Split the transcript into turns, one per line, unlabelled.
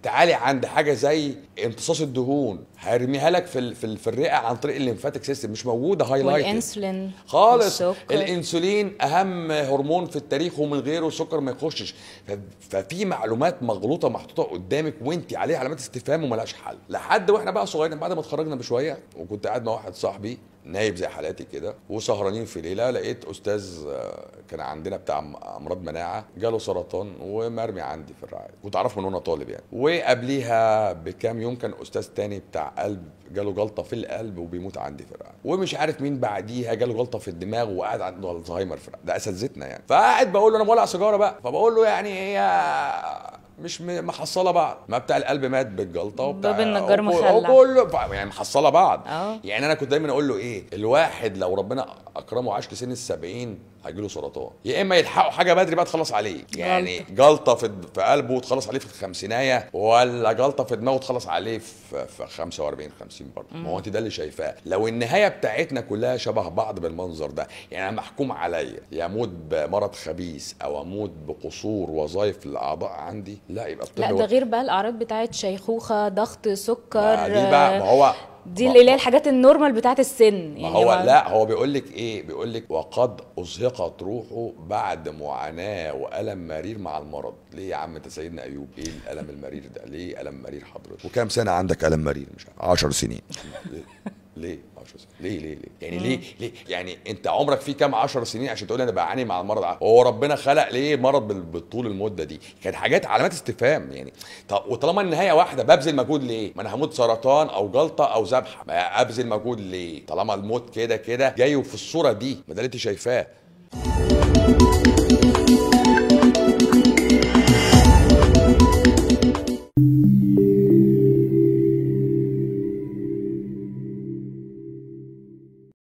تعالي عند حاجه زي امتصاص الدهون هيرميها لك في ال- في, ال- في الرئه عن طريق الليمفاتيك سيستم مش موجوده هايلايت
والانسولين
خالص
والسكر.
الانسولين اهم هرمون في التاريخ ومن غيره السكر ما يخشش ف- ففي معلومات مغلوطه محطوطه قدامك وانت عليها علامات استفهام وملهاش حل لحد واحنا بقى صغيرين بعد ما اتخرجنا بشويه وكنت قاعد مع واحد صاحبي نايب زي حالاتي كده وسهرانين في ليله لقيت استاذ آه، كان عندنا بتاع م- امراض مناعه جاله سرطان ومرمي عندي في الرعايه كنت اعرفه من وانا طالب يعني وقبليها بكام يوم كان استاذ تاني بتاع قلب جاله جلطه في القلب وبيموت عندي في الرعايه ومش عارف مين بعديها جاله جلطه في الدماغ وقاعد عنده الزهايمر في الرعاية. ده اساتذتنا يعني فقاعد بقول له انا مولع سيجاره بقى فبقول له يعني هي مش م- محصله بعض ما بتاع القلب مات بالجلطه وبتاع
باب النجار
وكل-
مخلع.
وكله ف- يعني محصله بعض
اه.
يعني انا كنت دايما اقول له ايه الواحد لو ربنا اكرمه وعاش لسن السبعين هيجيله سرطان يا اما يلحقوا حاجه بدري بقى تخلص عليه يعني جلطه في في قلبه وتخلص عليه في الخمسينايه ولا جلطه في دماغه تخلص عليه في في 45 50 برضه ما هو انت ده اللي شايفاه لو النهايه بتاعتنا كلها شبه بعض بالمنظر ده يعني انا محكوم عليا يا اموت بمرض خبيث او اموت بقصور وظائف الاعضاء عندي لا يبقى الطب
لا
هو-
ده غير بقى الاعراض بتاعت شيخوخه ضغط سكر
ما دي بقى ما هو
دي
ما-
اللي هي الحاجات النورمال بتاعت السن
ما هو
ما-
لا هو بيقول لك ايه بيقول لك وقد ازهقت روحه بعد معاناه والم مرير مع المرض ليه يا عم انت سيدنا ايوب ايه الالم المرير ده ليه الم مرير حضرتك وكام سنه عندك الم مرير مش 10 سنين ليه ليه 10 سنين ليه ليه ليه يعني ليه ليه يعني انت عمرك فيه كام 10 سنين عشان تقول انا بعاني مع المرض ده؟ هو ربنا خلق ليه مرض بال- بالطول المده دي كانت حاجات علامات استفهام يعني طب وطالما النهايه واحده ببذل مجهود ليه ما انا هموت سرطان او جلطه او ذبحه ما ابذل مجهود ليه طالما الموت كده كده جاي وفي الصوره دي ما ده اللي انت شايفاه